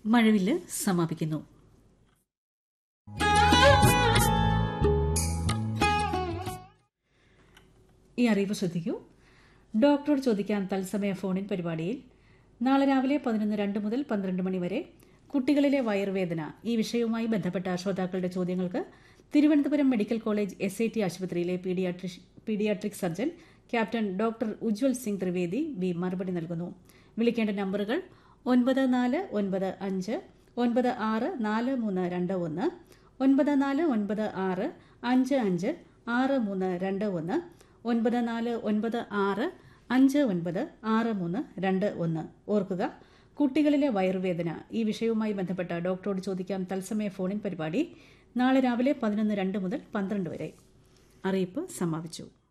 മഴവില്ല് സമാപിക്കുന്നു ഈ അറിയിപ്പ് ശ്രദ്ധിക്കൂ ഡോക്ടറോട് ചോദിക്കാൻ തത്സമയ ഫോണിൻ പരിപാടിയിൽ നാളെ രാവിലെ പതിനൊന്ന് രണ്ട് മുതൽ പന്ത്രണ്ട് മണി വരെ കുട്ടികളിലെ വയറുവേദന ഈ വിഷയവുമായി ബന്ധപ്പെട്ട ശ്രോതാക്കളുടെ ചോദ്യങ്ങൾക്ക് Thiruvananthapuram medical college S I T ആശുപത്രിയിലെ paediatric paediatric surgeon captain doctor Ujwal Singh Trivedi വി മറുപടി നൽകുന്നു വിളിക്കേണ്ട നമ്പറുകൾ ഒൻപത് നാല് ഒൻപത് അഞ്ച് ഒൻപത് ആറ് നാല് മൂന്ന് രണ്ട് ഒന്ന് ഒൻപത് നാല് ഒൻപത് ആറ് അഞ്ച് അഞ്ച് ആറ് മൂന്ന് രണ്ട് ഒന്ന് ഒൻപത് നാല് ഒൻപത് ആറ് അഞ്ച് ഒൻപത് ആറ് മൂന്ന് രണ്ട് ഒന്ന് ഓർക്കുക കുട്ടികളിലെ വയറുവേദന ഈ വിഷയവുമായി ബന്ധപ്പെട്ട ഡോക്ടറോട് ചോദിക്കാം തത്സമയ ഫോണിൻ പരിപാടി നാളെ രാവിലെ പതിനൊന്ന് രണ്ട് മുതൽ പന്ത്രണ്ട് വരെ അറിയിപ്പ് സമാപിച്ചു